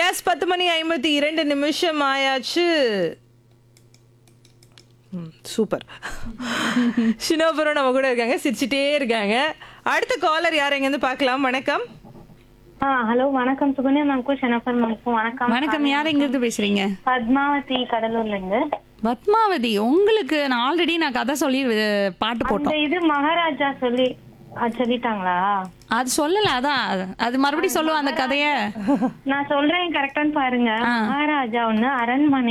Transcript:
S பத்து மணி ஐம்பத்தி இரண்டு நிமிஷம் ஆயாச்சு ம், சூப்பர் ஷினோபுரம் நம்ம கூட இருக்காங்க சிரிச்சிட்டே இருக்காங்க அடுத்த காலர் யார் எங்கேருந்து பார்க்கலாம் வணக்கம் ஆ ஹலோ வணக்கம் சுகன்யா மேம்க்கும் ஷெனஃபர் மேம்க்கும் வணக்கம் வணக்கம் யார் எங்க இருந்து பேசுறீங்க பத்மாவதி கடலூர்ல இருந்து பத்மாவதி உங்களுக்கு நான் ஆல்ரெடி நான் கதை சொல்லி அஹ், பாட்டு இந்த போட்டோம் இது மகாராஜா சொல்லி அது சொல்லிட்டாங்களா அது சொல்லல அதான் அது மறுபடியும் சொல்லுவோம் அந்த கதைய நான் சொல்றேன் கரெக்டான்னு பாருங்க மகாராஜா ஒண்ணு அரண்மனை